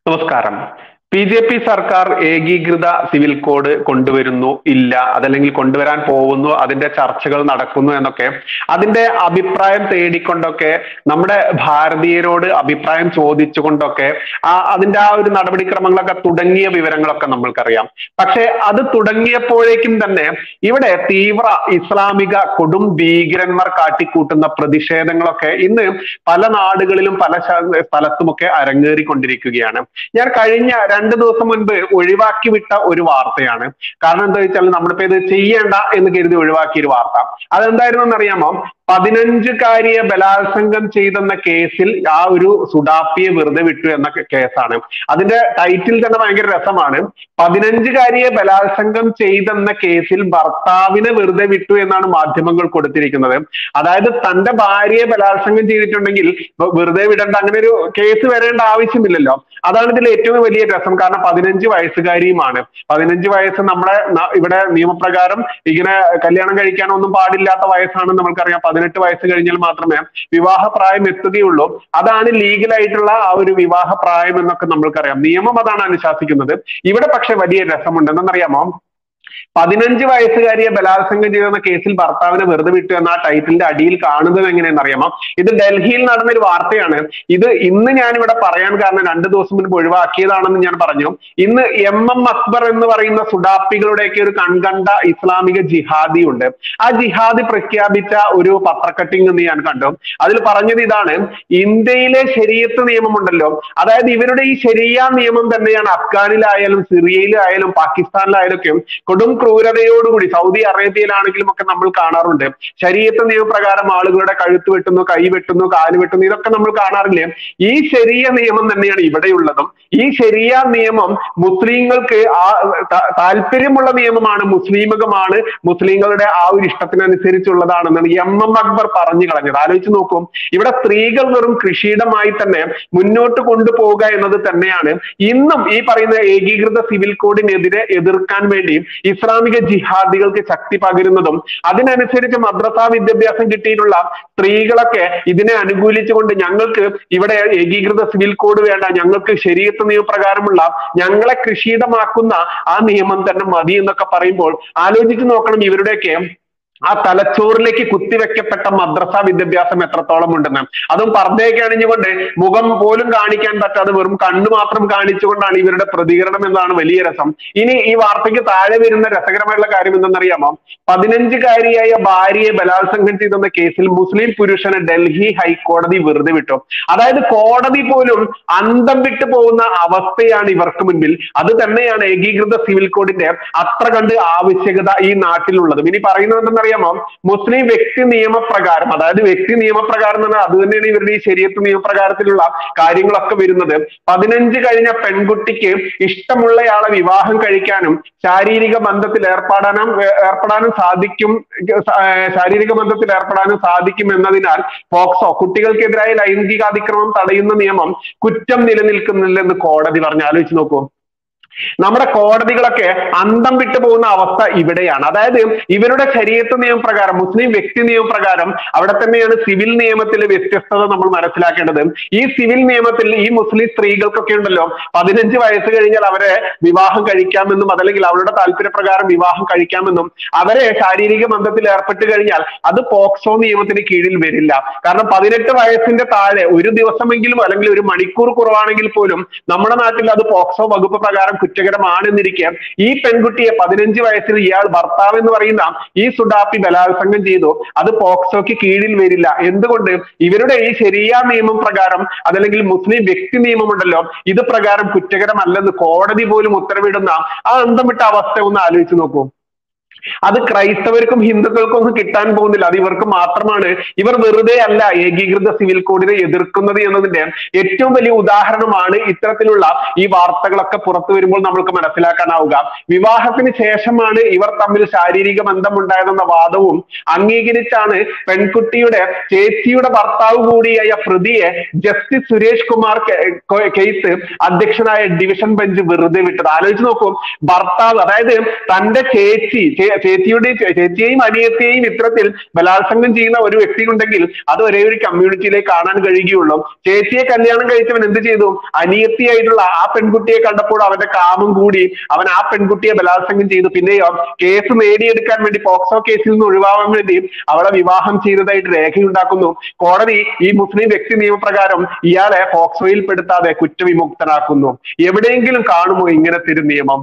നമസ്കാരം B J P സർക്കാർ ഏകീകൃത സിവിൽ കോഡ് കൊണ്ടുവരുന്നു ഇല്ല അതല്ലെങ്കിൽ കൊണ്ടുവരാൻ പോകുന്നു അതിന്റെ ചർച്ചകൾ നടക്കുന്നു എന്നൊക്കെ അതിന്റെ അഭിപ്രായം തേടിക്കൊണ്ടൊക്കെ നമ്മുടെ ഭാരതീയരോട് അഭിപ്രായം ചോദിച്ചുകൊണ്ടൊക്കെ ആ അതിന്റെ ആ ഒരു നടപടിക്രമങ്ങളൊക്കെ തുടങ്ങിയ വിവരങ്ങളൊക്കെ നമ്മൾക്കറിയാം പക്ഷെ അത് തുടങ്ങിയപ്പോഴേക്കും തന്നെ ഇവിടെ തീവ്ര ഇസ്ലാമിക കൊടും ഭീകരന്മാർ കാട്ടിക്കൂട്ടുന്ന പ്രതിഷേധങ്ങളൊക്കെ ഇന്ന് പല നാടുകളിലും പല ശ- സ്ഥലത്തുമൊക്കെ അരങ്ങേറിക്കൊണ്ടിരിക്കുകയാണ് ഞാൻ കഴിഞ്ഞ രണ്ട് ദിവസം മുൻപ് ഒഴിവാക്കി വിട്ട ഒരു വാർത്തയാണ് കാരണം എന്താ വെച്ചാൽ നമ്മളിപ്പോ ഇത് ചെയ്യേണ്ട എന്ന് കരുതി ഒഴിവാക്കിയ ഒരു വാർത്ത അതെന്തായിരുന്നു എന്നറിയാമോ പതിനഞ്ചുകാരിയെ ബലാത്സംഗം ചെയ്തെന്ന കേസിൽ ആ ഒരു സുഡാപ്പിയെ വെറുതെ വിട്ടു എന്ന കേ- കേസാണ് അതിന്റെ ടൈറ്റിൽ തന്നെ ഭയങ്കര രസമാണ് പതിനഞ്ചുകാരിയെ ബലാത്സംഗം ചെയ്തെന്ന കേസിൽ ഭർത്താവിനെ വെറുതെ വിട്ടു എന്നാണ് മാധ്യമങ്ങൾ കൊടുത്തിരിക്കുന്നത് അതായത് തന്റെ ഭാര്യയെ ബലാത്സംഗം ചെയ്തിട്ടുണ്ടെങ്കിൽ വെ- വെറുതെ വിടേണ്ട അങ്ങനെ ഒരു കേസ് വരേണ്ട ആവശ്യമില്ലല്ലോ അതാണ് ഇതിൽ ഏറ്റവും വലിയ രസം കാരണം പതിനഞ്ച് വയസ്സുകാരിയുമാണ് പതിനഞ്ച് വയസ്സ് നമ്മുടെ ന- ഇവിടെ നിയമപ്രകാരം ഇങ്ങനെ കല്യാണം കഴിക്കാനൊന്നും പാടില്ലാത്ത വയസ്സാണെന്ന് നമ്മൾക്കറിയാം പതിനെട്ട് വയസ്സ് കഴിഞ്ഞാൽ മാത്രമേ വിവാഹ പ്രായം എത്തുകയുള്ളൂ അതാണ് ലീഗലായിട്ടുള്ള ആ ഒരു വിവാഹ പ്രായം എന്നൊക്കെ നമ്മൾക്കറിയാം നിയമം അതാണ് അനുശാസിക്കുന്നത് ഇവിടെ പക്ഷെ വലിയ രസമുണ്ട് എന്തെന്നറിയാമോ പതിനഞ്ച് വയസ്സുകാരിയെ ബലാത്സംഗം ചെയ്തെന്ന കേസിൽ ഭർത്താവിനെ വെറുതെ വിട്ടു എന്ന ആ ടൈറ്റിലിന്റെ അടിയിൽ കാണുന്നത് എങ്ങനെയെന്ന് അറിയാമോ ഇത് ഡൽഹിയിൽ നടന്ന ഒരു വാർത്തയാണ് ഇത് ഇന്ന് ഞാൻ ഇവിടെ പറയാൻ കാരണം രണ്ടു ദിവസം മുൻപ് ഒഴിവാക്കിയതാണെന്ന് ഞാൻ പറഞ്ഞു ഇന്ന് എം എം അക്ബർ എന്ന് പറയുന്ന സുഡാപ്പികളുടെയൊക്കെ ഒരു കൺകണ്ട ഇസ്ലാമിക ജിഹാദി ഉണ്ട് ആ ജിഹാദി പ്രഖ്യാപിച്ച ഒരു പത്രക്കട്ടിങ് എന്ന് ഞാൻ കണ്ടു അതിൽ പറഞ്ഞത് ഇതാണ് ഇന്ത്യയിലെ ശരീരത്ത് നിയമമുണ്ടല്ലോ അതായത് ഇവരുടെ ഈ ശരിയ നിയമം തന്നെയാണ് അഫ്ഗാനിലായാലും സിറിയയിലായാലും പാകിസ്ഥാനിലായാലും ഒക്കെ കൊടും ക്രൂരതയോടുകൂടി സൗദി അറേബ്യയിലാണെങ്കിലും ഒക്കെ നമ്മൾ കാണാറുണ്ട് ശരീരത്ത് നിയമപ്രകാരം ആളുകളുടെ കഴുത്ത് വെട്ടുന്നു കൈ വെട്ടുന്നു കാല് വെട്ടുന്നു ഇതൊക്കെ നമ്മൾ കാണാറില്ലേ ഈ ശരിയ നിയമം തന്നെയാണ് ഇവിടെയുള്ളതും ഈ ശരിയ നിയമം മുസ്ലിങ്ങൾക്ക് ആ ത- താല്പര്യമുള്ള നിയമമാണ് മുസ്ലിമകമാണ് മുസ്ലിങ്ങളുടെ ആ ഒരു ഇഷ്ടത്തിനനുസരിച്ചുള്ളതാണെന്നാണ് എം എം അക്ബർ പറഞ്ഞു കളഞ്ഞത് ആലോചിച്ച് നോക്കും ഇവിടെ സ്ത്രീകൾ വെറും കൃഷിയിടമായി തന്നെ മുന്നോട്ട് കൊണ്ടുപോവുക എന്നത് തന്നെയാണ് ഇന്നും ഈ പറയുന്ന ഏകീകൃത സിവിൽ കോഡിനെതിരെ എതിർക്കാൻ വേണ്ടി ഇസ്ലാമിക ജിഹാദികൾക്ക് ശക്തി പകരുന്നതും അതിനനുസരിച്ച് മദ്രസ വിദ്യാഭ്യാസം കിട്ടിയിട്ടുള്ള സ്ത്രീകളൊക്കെ ഇതിനെ അനുകൂലിച്ചുകൊണ്ട് ഞങ്ങൾക്ക് ഇവിടെ ഏകീകൃത സിവിൽ കോഡ് വേണ്ട ഞങ്ങൾക്ക് ശരീരത്ത് നിയമപ്രകാരമുള്ള ഞങ്ങളെ കൃഷിയിടമാക്കുന്ന ആ നിയമം തന്നെ മതി എന്നൊക്കെ പറയുമ്പോൾ ആലോചിച്ച് നോക്കണം ഇവരുടെയൊക്കെ ആ തലച്ചോറിലേക്ക് കുത്തിവെക്കപ്പെട്ട മദ്രസ വിദ്യാഭ്യാസം എത്രത്തോളം ഉണ്ടെന്ന് അതും പർദ്ദയൊക്കെ അണിഞ്ഞുകൊണ്ട് മുഖം പോലും കാണിക്കാൻ പറ്റാതെ വെറും കണ്ണു മാത്രം കാണിച്ചുകൊണ്ടാണ് ഇവരുടെ പ്രതികരണം എന്നതാണ് വലിയ രസം ഇനി ഈ വാർത്തയ്ക്ക് താഴെ വരുന്ന രസകരമായിട്ടുള്ള കാര്യം എന്തെന്നറിയാമോ പതിനഞ്ചുകാരിയായ ഭാര്യയെ ബലാത്സംഗം ചെയ്തെന്ന കേസിൽ മുസ്ലിം പുരുഷനെ ഡൽഹി ഹൈക്കോടതി വെറുതെ വിട്ടു അതായത് കോടതി പോലും അന്തം വിട്ടു പോകുന്ന അവസ്ഥയാണ് ഇവർക്ക് മുൻപിൽ അത് തന്നെയാണ് ഏകീകൃത സിവിൽ കോഡിന്റെ അത്ര കണ്ട് ആവശ്യകത ഈ നാട്ടിലുള്ളതും ഇനി പറയുന്നത് എന്തെന്നറിയാമോ മുസ്ലിം വ്യക്തി നിയമപ്രകാരം അതായത് വ്യക്തി നിയമപ്രകാരം എന്ന് പറഞ്ഞാൽ അത് തന്നെയാണ് ഇവരുടെ ഈ ശരീരത്ത് നിയമപ്രകാരത്തിലുള്ള കാര്യങ്ങളൊക്കെ വരുന്നത് പതിനഞ്ച് കഴിഞ്ഞ പെൺകുട്ടിക്ക് ഇഷ്ടമുള്ളയാളെ വിവാഹം കഴിക്കാനും ശാരീരിക ബന്ധത്തിൽ ഏർപ്പെടാനും ഏർപ്പെടാനും സാധിക്കും ഏർ ശാരീരിക ബന്ധത്തിൽ ഏർപ്പെടാനും സാധിക്കും എന്നതിനാൽ പോക്സോ കുട്ടികൾക്കെതിരായ ലൈംഗികാതിക്രമം തടയുന്ന നിയമം കുറ്റം നിലനിൽക്കുന്നില്ലെന്ന് കോടതി പറഞ്ഞു ആലോചിച്ച് നോക്കൂ നമ്മുടെ കോടതികളൊക്കെ അന്തം വിട്ടു പോകുന്ന അവസ്ഥ ഇവിടെയാണ് അതായത് ഇവരുടെ ശരീരത്ത് നിയമപ്രകാരം മുസ്ലിം വ്യക്തി നിയമപ്രകാരം അവിടെ തന്നെയാണ് സിവിൽ നിയമത്തിലെ വ്യത്യസ്തത നമ്മൾ മനസ്സിലാക്കേണ്ടത് ഈ സിവിൽ നിയമത്തിൽ ഈ മുസ്ലിം സ്ത്രീകൾക്കൊക്കെ ഉണ്ടല്ലോ പതിനഞ്ച് വയസ്സ് കഴിഞ്ഞാൽ അവരെ വിവാഹം കഴിക്കാമെന്നും അതല്ലെങ്കിൽ അവരുടെ താല്പര്യപ്രകാരം വിവാഹം കഴിക്കാമെന്നും അവരെ ശാരീരിക ബന്ധത്തിൽ ഏർപ്പെട്ട് കഴിഞ്ഞാൽ അത് പോക്സോ നിയമത്തിന് കീഴിൽ വരില്ല കാരണം പതിനെട്ട് വയസ്സിന്റെ താഴെ ഒരു ദിവസമെങ്കിലും അല്ലെങ്കിൽ ഒരു മണിക്കൂർ കുറവാണെങ്കിൽ പോലും നമ്മുടെ നാട്ടിൽ അത് പോക്സോ വകുപ്പ് പ്രകാരം കുറ്റകരമാണെന്നിരിക്കെ ഈ പെൺകുട്ടിയെ പതിനഞ്ച് വയസ്സിൽ ഇയാൾ ഭർത്താവ് എന്ന് പറയുന്ന ഈ സുഡാപ്പി ബലാത്സംഗം ചെയ്തു അത് പോക്സോയ്ക്ക് കീഴിൽ വരില്ല എന്തുകൊണ്ട് ഇവരുടെ ഈ ശരിയാ നിയമം പ്രകാരം അതല്ലെങ്കിൽ മുസ്ലിം വ്യക്തി നിയമമുണ്ടല്ലോ ഇത് പ്രകാരം കുറ്റകരമല്ലെന്ന് കോടതി പോലും ഉത്തരവിടുന്ന ആ അന്തം വിട്ട അവസ്ഥ ഒന്ന് ആലോചിച്ച് നോക്കൂ അത് ക്രൈസ്തവർക്കും ഹിന്ദുക്കൾക്കും ഒന്നും കിട്ടാൻ പോകുന്നില്ല അത് ഇവർക്ക് മാത്രമാണ് ഇവർ വെറുതെ അല്ല ഏകീകൃത സിവിൽ കോഡിനെ എതിർക്കുന്നത് എന്നതിന്റെ ഏറ്റവും വലിയ ഉദാഹരണമാണ് ഇത്തരത്തിലുള്ള ഈ വാർത്തകളൊക്കെ പുറത്തു വരുമ്പോൾ നമ്മൾക്ക് മനസ്സിലാക്കാനാവുക വിവാഹത്തിന് ശേഷമാണ് ഇവർ തമ്മിൽ ശാരീരിക ബന്ധമുണ്ടായതെന്ന വാദവും അംഗീകരിച്ചാണ് പെൺകുട്ടിയുടെ ചേച്ചിയുടെ ഭർത്താവ് കൂടിയായ പ്രതിയെ ജസ്റ്റിസ് സുരേഷ് കുമാർ കെ- കൊ- കേസ് അധ്യക്ഷനായ ഡിവിഷൻ ബെഞ്ച് വെറുതെ വിട്ടത് ആലോചിച്ച് നോക്കൂ ഭർത്താവ് അതായത് തന്റെ ചേച്ചി ചേ- ചേച്ചിയുടെയും ചേ- ചേച്ചിയെയും അനിയത്തെയും ഇത്തരത്തിൽ ബലാത്സംഗം ചെയ്യുന്ന ഒരു വ്യക്തി ഉണ്ടെങ്കിൽ അത് ഒരേ ഒരു കമ്മ്യൂണിറ്റിയിലേക്ക് കാണാൻ കഴിയുകയുള്ളൂ ചേച്ചിയെ കല്യാണം കഴിച്ചവൻ എന്ത് ചെയ്തു അനിയത്തിയായിട്ടുള്ള ആ പെൺകുട്ടിയെ കണ്ടപ്പോൾ അവന്റെ കാമം കൂടി അവൻ ആ പെൺകുട്ടിയെ ബലാത്സംഗം ചെയ്തു പിന്നെയോ കേസ് നേടിയെടുക്കാൻ വേണ്ടി പോക്സോ കേസിൽ നിന്ന് ഒഴിവാകാൻ വേണ്ടി അവളെ വിവാഹം ചെയ്തതായിട്ട് രേഖയുണ്ടാക്കുന്നു കോടതി ഈ മുസ്ലിം വ്യക്തി നിയമപ്രകാരം ഇയാളെ പോക്സോയിൽ പെടുത്താതെ കുറ്റവിമുക്തനാക്കുന്നു എവിടെയെങ്കിലും കാണുമോ ഇങ്ങനത്തെ ഒരു നിയമം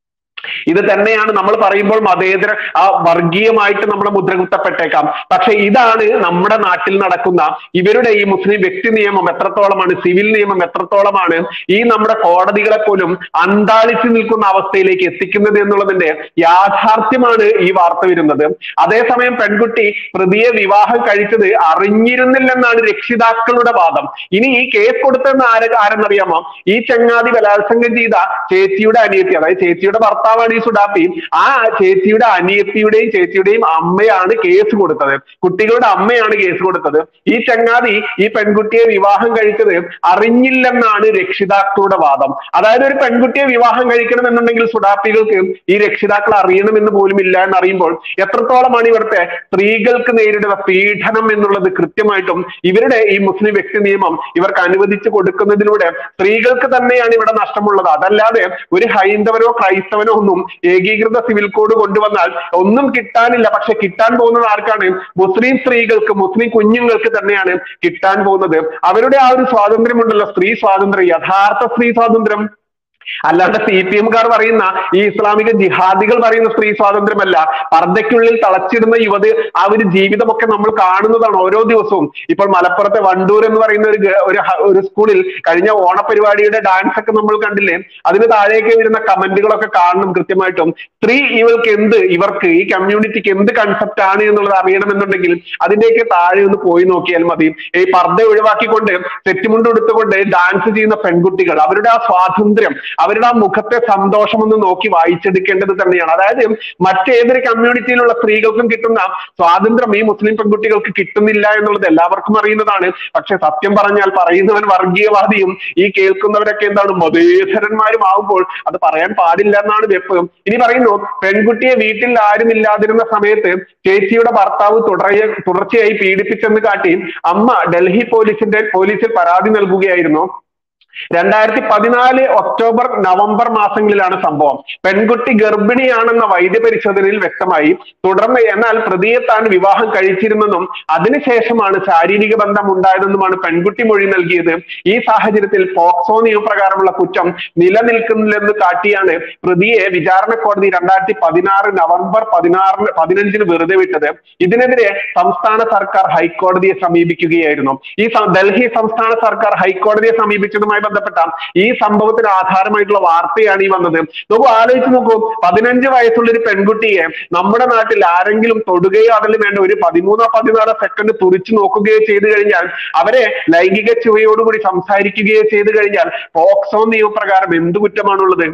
ഇത് തന്നെയാണ് നമ്മൾ പറയുമ്പോൾ മതേതര ആ വർഗീയമായിട്ട് നമ്മൾ മുദ്രകുത്തപ്പെട്ടേക്കാം പക്ഷെ ഇതാണ് നമ്മുടെ നാട്ടിൽ നടക്കുന്ന ഇവരുടെ ഈ മുസ്ലിം വ്യക്തി നിയമം എത്രത്തോളമാണ് സിവിൽ നിയമം എത്രത്തോളമാണ് ഈ നമ്മുടെ കോടതികളെ പോലും അന്താളിച്ചു നിൽക്കുന്ന അവസ്ഥയിലേക്ക് എത്തിക്കുന്നത് എന്നുള്ളതിന്റെ യാഥാർത്ഥ്യമാണ് ഈ വാർത്ത വരുന്നത് അതേസമയം പെൺകുട്ടി പ്രതിയെ വിവാഹം കഴിച്ചത് അറിഞ്ഞിരുന്നില്ലെന്നാണ് രക്ഷിതാക്കളുടെ വാദം ഇനി ഈ കേസ് കൊടുത്തതെന്ന് ആരെ ആരെന്നറിയാമോ ഈ ചങ്ങാതി ബലാത്സംഗം ചെയ്ത ചേച്ചിയുടെ അനിയത്തി അതായത് ചേച്ചിയുടെ ഭർത്താവാണ് ഈ സുഡാപ്പി ആ ചേച്ചിയുടെ അനിയത്തിയുടെയും ചേച്ചിയുടെയും അമ്മയാണ് കേസ് കൊടുത്തത് കുട്ടികളുടെ അമ്മയാണ് കേസ് കൊടുത്തത് ഈ ചങ്ങാതി ഈ പെൺകുട്ടിയെ വിവാഹം കഴിച്ചത് അറിഞ്ഞില്ലെന്നാണ് രക്ഷിതാക്കളുടെ വാദം അതായത് ഒരു പെൺകുട്ടിയെ വിവാഹം കഴിക്കണം എന്നുണ്ടെങ്കിൽ സുഡാപ്പികൾക്ക് ഈ രക്ഷിതാക്കൾ അറിയണമെന്ന് പോലും ഇല്ല എന്ന് അറിയുമ്പോൾ എത്രത്തോളമാണ് ഇവിടുത്തെ സ്ത്രീകൾക്ക് നേരിടുന്ന പീഡനം എന്നുള്ളത് കൃത്യമായിട്ടും ഇവരുടെ ഈ മുസ്ലിം വ്യക്തി നിയമം ഇവർക്ക് അനുവദിച്ചു കൊടുക്കുന്നതിലൂടെ സ്ത്രീകൾക്ക് തന്നെയാണ് ഇവിടെ നഷ്ടമുള്ളത് അതല്ലാതെ ഒരു ഹൈന്ദവനോ ക്രൈസ്തവനോ ഒന്നും ഏകീകൃത സിവിൽ കോഡ് കൊണ്ടുവന്നാൽ ഒന്നും കിട്ടാനില്ല പക്ഷെ കിട്ടാൻ പോകുന്നത് ആർക്കാണ് മുസ്ലിം സ്ത്രീകൾക്ക് മുസ്ലിം കുഞ്ഞുങ്ങൾക്ക് തന്നെയാണ് കിട്ടാൻ പോകുന്നത് അവരുടെ ആ ഒരു സ്വാതന്ത്ര്യമുണ്ടല്ലോ സ്ത്രീ സ്വാതന്ത്ര്യം യഥാർത്ഥ സ്ത്രീ സ്വാതന്ത്ര്യം അല്ലാണ്ട് സി പി എംകാർ പറയുന്ന ഈ ഇസ്ലാമിക ജിഹാദികൾ പറയുന്ന സ്ത്രീ സ്വാതന്ത്ര്യമല്ല പർദ്ദയ്ക്കുള്ളിൽ തളച്ചിടുന്ന യുവതി ആ ഒരു ജീവിതമൊക്കെ നമ്മൾ കാണുന്നതാണ് ഓരോ ദിവസവും ഇപ്പോൾ മലപ്പുറത്തെ വണ്ടൂർ എന്ന് പറയുന്ന ഒരു ഗ- ഒരു ഹ- ഒരു സ്കൂളിൽ കഴിഞ്ഞ ഓണപരിപാടിയുടെ ഡാൻസ് ഒക്കെ നമ്മൾ കണ്ടില്ലേ അതിന് താഴേക്ക് വരുന്ന കമന്റുകളൊക്കെ കാണണം കൃത്യമായിട്ടും സ്ത്രീ ഇവൾക്ക് എന്ത് ഇവർക്ക് ഈ കമ്മ്യൂണിറ്റിക്ക് എന്ത് കൺസെപ്റ്റ് ആണ് എന്നുള്ളത് അറിയണമെന്നുണ്ടെങ്കിൽ അതിന്റെയൊക്കെ താഴെ ഒന്ന് പോയി നോക്കിയാൽ മതി ഈ പർദ്ദ ഒഴിവാക്കിക്കൊണ്ട് സെറ്റുമുണ്ട് എടുത്തുകൊണ്ട് ഡാൻസ് ചെയ്യുന്ന പെൺകുട്ടികൾ അവരുടെ ആ സ്വാതന്ത്ര്യം അവരുടെ ആ മുഖത്തെ സന്തോഷം ഒന്ന് നോക്കി വായിച്ചെടുക്കേണ്ടത് തന്നെയാണ് അതായത് മറ്റേതൊരു കമ്മ്യൂണിറ്റിയിലുള്ള സ്ത്രീകൾക്കും കിട്ടുന്ന സ്വാതന്ത്ര്യം ഈ മുസ്ലിം പെൺകുട്ടികൾക്ക് കിട്ടുന്നില്ല എന്നുള്ളത് എല്ലാവർക്കും അറിയുന്നതാണ് പക്ഷെ സത്യം പറഞ്ഞാൽ പറയുന്നവൻ വർഗീയവാദിയും ഈ കേൾക്കുന്നവരൊക്കെ എന്താണ് മതേതരന്മാരും ആവുമ്പോൾ അത് പറയാൻ പാടില്ല എന്നാണ് വെപ്പ് ഇനി പറയുന്നു പെൺകുട്ടിയെ വീട്ടിൽ ആരും ഇല്ലാതിരുന്ന സമയത്ത് ചേച്ചിയുടെ ഭർത്താവ് തുടരെ തുടർച്ചയായി പീഡിപ്പിച്ചെന്ന് കാട്ടി അമ്മ ഡൽഹി പോലീസിന്റെ പോലീസിൽ പരാതി നൽകുകയായിരുന്നു രണ്ടായിരത്തി പതിനാല് ഒക്ടോബർ നവംബർ മാസങ്ങളിലാണ് സംഭവം പെൺകുട്ടി ഗർഭിണിയാണെന്ന വൈദ്യപരിശോധനയിൽ വ്യക്തമായി തുടർന്ന് എന്നാൽ പ്രതിയെ താൻ വിവാഹം കഴിച്ചിരുന്നെന്നും അതിനുശേഷമാണ് ശാരീരിക ബന്ധം ഉണ്ടായതെന്നുമാണ് പെൺകുട്ടി മൊഴി നൽകിയത് ഈ സാഹചര്യത്തിൽ പോക്സോ നിയമപ്രകാരമുള്ള കുറ്റം നിലനിൽക്കുന്നില്ലെന്ന് കാട്ടിയാണ് പ്രതിയെ വിചാരണ കോടതി രണ്ടായിരത്തി പതിനാറ് നവംബർ പതിനാറിന് പതിനഞ്ചിന് വെറുതെ വിട്ടത് ഇതിനെതിരെ സംസ്ഥാന സർക്കാർ ഹൈക്കോടതിയെ സമീപിക്കുകയായിരുന്നു ഈ സ- ഡൽഹി സംസ്ഥാന സർക്കാർ ഹൈക്കോടതിയെ സമീപിച്ചതുമായി ബന്ധപ്പെട്ട ഈ സംഭവത്തിന് ആധാരമായിട്ടുള്ള വാർത്തയാണ് ഈ വന്നത് നോക്കൂ ആലോചിച്ച് നോക്കൂ പതിനഞ്ച് വയസ്സുള്ള ഒരു പെൺകുട്ടിയെ നമ്മുടെ നാട്ടിൽ ആരെങ്കിലും തൊടുകയോ അതിൽ വേണ്ട ഒരു പതിമൂന്നോ പതിനാലോ സെക്കൻഡ് തുറിച്ചു നോക്കുകയോ ചെയ്തു കഴിഞ്ഞാൽ അവരെ ലൈംഗിക ചുവയോടുകൂടി സംസാരിക്കുകയോ ചെയ്തു കഴിഞ്ഞാൽ പോക്സോ നിയമപ്രകാരം എന്ത് കുറ്റമാണുള്ളത്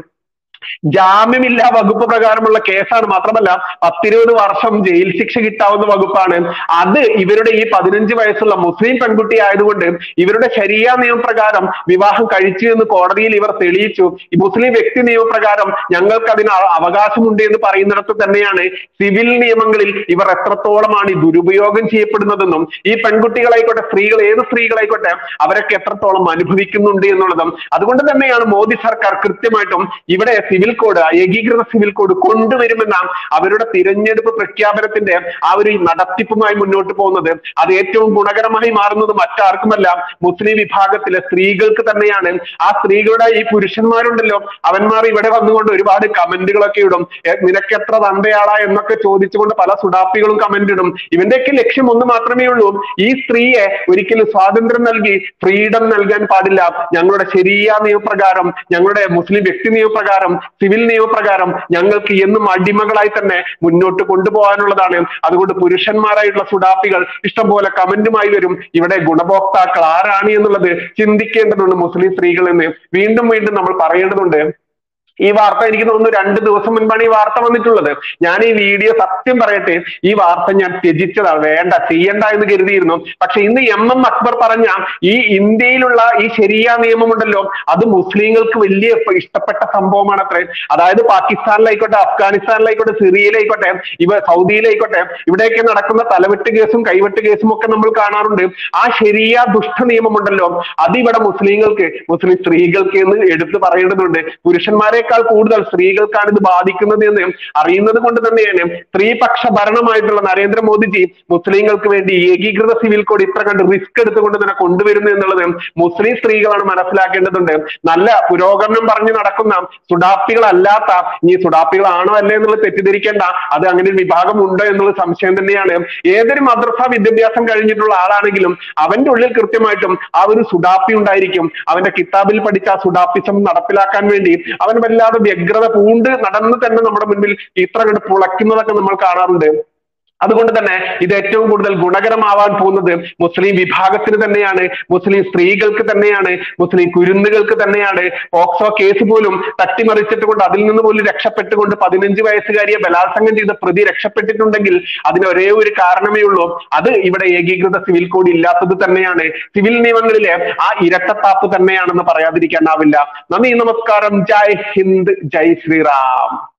ജാമ്യമില്ലാ വകുപ്പ് പ്രകാരമുള്ള കേസാണ് മാത്രമല്ല പത്തിരുപത് വർഷം ജയിൽ ശിക്ഷ കിട്ടാവുന്ന വകുപ്പാണ് അത് ഇവരുടെ ഈ പതിനഞ്ച് വയസ്സുള്ള മുസ്ലിം പെൺകുട്ടി ആയതുകൊണ്ട് ഇവരുടെ ശരിയ നിയമപ്രകാരം വിവാഹം കഴിച്ചു എന്ന് കോടതിയിൽ ഇവർ തെളിയിച്ചു ഈ മുസ്ലിം വ്യക്തി നിയമപ്രകാരം ഞങ്ങൾക്ക് അതിന് അ- അവകാശമുണ്ട് എന്ന് പറയുന്നിടത്ത് തന്നെയാണ് സിവിൽ നിയമങ്ങളിൽ ഇവർ എത്രത്തോളമാണ് ഈ ദുരുപയോഗം ചെയ്യപ്പെടുന്നതെന്നും ഈ പെൺകുട്ടികളായിക്കോട്ടെ സ്ത്രീകൾ ഏത് സ്ത്രീകളായിക്കോട്ടെ അവരൊക്കെ എത്രത്തോളം അനുഭവിക്കുന്നുണ്ട് എന്നുള്ളതും അതുകൊണ്ട് തന്നെയാണ് മോദി സർക്കാർ കൃത്യമായിട്ടും ഇവിടെ സിവിൽ കോഡ് ഏകീകൃത സിവിൽ കോഡ് കൊണ്ടുവരുമെന്ന അവരുടെ തിരഞ്ഞെടുപ്പ് പ്രഖ്യാപനത്തിന്റെ ആ ഒരു നടത്തിപ്പുമായി മുന്നോട്ട് പോകുന്നത് അത് ഏറ്റവും ഗുണകരമായി മാറുന്നത് മറ്റാർക്കുമല്ല മുസ്ലിം വിഭാഗത്തിലെ സ്ത്രീകൾക്ക് തന്നെയാണ് ആ സ്ത്രീകളുടെ ഈ പുരുഷന്മാരുണ്ടല്ലോ അവന്മാർ ഇവിടെ വന്നുകൊണ്ട് ഒരുപാട് കമന്റുകളൊക്കെ ഇടും "എ, നിനക്ക് എത്ര തന്തയാളാ എന്നൊക്കെ ചോദിച്ചുകൊണ്ട് പല സുഡാപ്പികളും കമന്റ് ഇടും ഇവന്റെയൊക്കെ ലക്ഷ്യം ഒന്ന് മാത്രമേ ഉള്ളൂ ഈ സ്ത്രീയെ ഒരിക്കലും സ്വാതന്ത്ര്യം നൽകി ഫ്രീഡം നൽകാൻ പാടില്ല ഞങ്ങളുടെ ശരിയ നിയമപ്രകാരം ഞങ്ങളുടെ മുസ്ലിം വ്യക്തി നിയമപ്രകാരം സിവിൽ നിയമപ്രകാരം ഞങ്ങൾക്ക് എന്നും അടിമകളായി തന്നെ മുന്നോട്ട് കൊണ്ടുപോകാനുള്ളതാണ് അതുകൊണ്ട് പുരുഷന്മാരായിട്ടുള്ള സുഡാപ്പികൾ ഇഷ്ടംപോലെ കമന്റുമായി വരും ഇവിടെ ഗുണഭോക്താക്കൾ ആരാണ് എന്നുള്ളത് ചിന്തിക്കേണ്ടതുണ്ട് മുസ്ലിം സ്ത്രീകൾ എന്ന് വീണ്ടും വീണ്ടും നമ്മൾ പറയേണ്ടതുണ്ട് ഈ വാർത്ത എനിക്ക് തോന്നുന്നു രണ്ട് ദിവസം മുൻപാണ് ഈ വാർത്ത വന്നിട്ടുള്ളത് ഞാൻ ഈ വീഡിയോ സത്യം പറയട്ടെ ഈ വാർത്ത ഞാൻ ത്യജിച്ചതാണ് വേണ്ട ചെയ്യണ്ട എന്ന് കരുതിയിരുന്നു പക്ഷെ ഇന്ന് എം എം അക്ബർ പറഞ്ഞ ഈ ഇന്ത്യയിലുള്ള ഈ ശരിയ നിയമമുണ്ടല്ലോ അത് മുസ്ലിങ്ങൾക്ക് വലിയ ഇഷ്ടപ്പെട്ട സംഭവമാണ് അത്രേ അതായത് പാകിസ്ഥാനിലായിക്കോട്ടെ അഫ്ഗാനിസ്ഥാനിലായിക്കോട്ടെ സിറിയയിലായിക്കോട്ടെ ഇവ സൗദിയിലായിക്കോട്ടെ ഇവിടെയൊക്കെ നടക്കുന്ന തലവെട്ട് കേസും കൈവെട്ട് കേസും ഒക്കെ നമ്മൾ കാണാറുണ്ട് ആ ശരിയ ദുഷ്ട നിയമമുണ്ടല്ലോ അത് ഇവിടെ മുസ്ലിങ്ങൾക്ക് മുസ്ലിം സ്ത്രീകൾക്ക് എന്ന് എടുത്തു പറയേണ്ടതുണ്ട് പുരുഷന്മാരെക്കാൾ കൂടുതൽ സ്ത്രീകൾക്കാണ് ഇത് ബാധിക്കുന്നത് എന്ന് അറിയുന്നത് കൊണ്ട് തന്നെയാണ് സ്ത്രീപക്ഷ ഭരണമായിട്ടുള്ള നരേന്ദ്രമോദിജി മുസ്ലിങ്ങൾക്ക് വേണ്ടി ഏകീകൃത സിവിൽ കോഡ് ഇത്ര കണ്ട് റിസ്ക് എടുത്തുകൊണ്ട് തന്നെ കൊണ്ടുവരുന്നു എന്നുള്ളത് മുസ്ലിം സ്ത്രീകളാണ് മനസ്സിലാക്കേണ്ടതുണ്ട് നല്ല പുരോഗമനം പറഞ്ഞു നടക്കുന്ന സുഡാപ്പികളല്ലാത്ത ഇനി സുഡാപ്പികളാണോ അല്ലേ എന്നുള്ളത് തെറ്റിദ്ധരിക്കേണ്ട അത് അങ്ങനെ ഒരു വിഭാഗം ഉണ്ടോ എന്നുള്ള സംശയം തന്നെയാണ് ഏതൊരു മദ്രസ വിദ്യാഭ്യാസം കഴിഞ്ഞിട്ടുള്ള ആളാണെങ്കിലും അവന്റെ ഉള്ളിൽ കൃത്യമായിട്ടും ആ ഒരു സുഡാപ്പി ഉണ്ടായിരിക്കും അവന്റെ കിതാബിൽ പഠിച്ച ആ സുഡാപ്പിസം നടപ്പിലാക്കാൻ വേണ്ടി അവൻ വല്ലാതെ വ്യഗ്രത പൂണ്ട് നടന്ന് തന്നെ നമ്മുടെ മുൻപിൽ ഇത്ര കണ്ട് പുളയ്ക്കുന്നതൊക്കെ നമ്മൾ കാണാറുണ്ട് അതുകൊണ്ട് തന്നെ ഇത് ഏറ്റവും കൂടുതൽ ഗുണകരമാവാൻ പോകുന്നത് മുസ്ലിം വിഭാഗത്തിന് തന്നെയാണ് മുസ്ലിം സ്ത്രീകൾക്ക് തന്നെയാണ് മുസ്ലിം കുരുന്നുകൾക്ക് തന്നെയാണ് പോക്സോ കേസ് പോലും തട്ടിമറിച്ചിട്ട് കൊണ്ട് അതിൽ നിന്ന് പോലും രക്ഷപ്പെട്ടുകൊണ്ട് പതിനഞ്ച് വയസ്സുകാരിയെ ബലാത്സംഗം ചെയ്ത പ്രതി രക്ഷപ്പെട്ടിട്ടുണ്ടെങ്കിൽ അതിന് ഒരേ ഒരു കാരണമേ ഉള്ളൂ അത് ഇവിടെ ഏകീകൃത സിവിൽ കോഡ് ഇല്ലാത്തത് തന്നെയാണ് സിവിൽ നിയമങ്ങളിലെ ആ ഇരട്ടത്താപ്പ് തന്നെയാണെന്ന് പറയാതിരിക്കാനാവില്ല നന്ദി നമസ്കാരം ജയ് ഹിന്ദ് ജയ് ശ്രീറാം